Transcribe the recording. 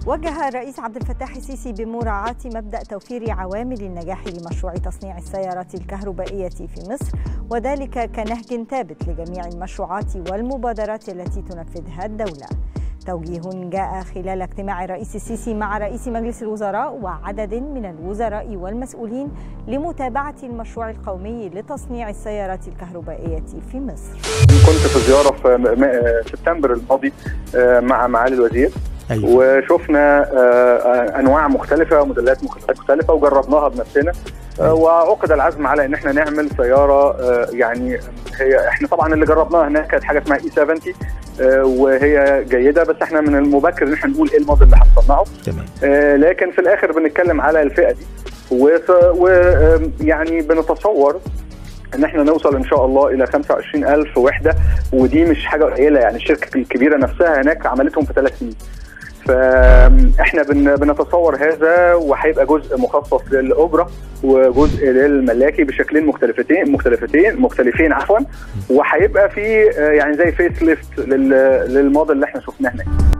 وجه الرئيس عبد الفتاح السيسي بمراعاة مبدأ توفير عوامل النجاح لمشروع تصنيع السيارات الكهربائية في مصر وذلك كنهج ثابت لجميع المشروعات والمبادرات التي تنفذها الدولة. توجيه جاء خلال اجتماع الرئيس السيسي مع رئيس مجلس الوزراء وعدد من الوزراء والمسؤولين لمتابعة المشروع القومي لتصنيع السيارات الكهربائية في مصر. كنت في زيارة في سبتمبر الماضي مع معالي الوزير أيوة. وشفنا انواع مختلفه وموديلات مختلفه وجربناها بنفسنا أيوة. وعقد العزم على ان احنا نعمل سياره يعني هي احنا طبعا اللي جربناها هناك كانت حاجه اسمها اي 70 وهي جيده بس احنا من المبكر ان احنا نقول ايه الموديل اللي هنصنعه تمام لكن في الاخر بنتكلم على الفئه دي ويعني بنتصور ان احنا نوصل ان شاء الله الى 25000 وحده ودي مش حاجه قليله يعني الشركه الكبيره نفسها هناك عملتهم في ثلاث سنين فاحنا بن بنتصور هذا وهيبقى جزء مخصص للاوبرا وجزء للملاكي بشكلين مختلفتين مختلفتين مختلفين عفوا وهيبقى في يعني زي فيس ليفت للموديل اللي احنا شفناه هناك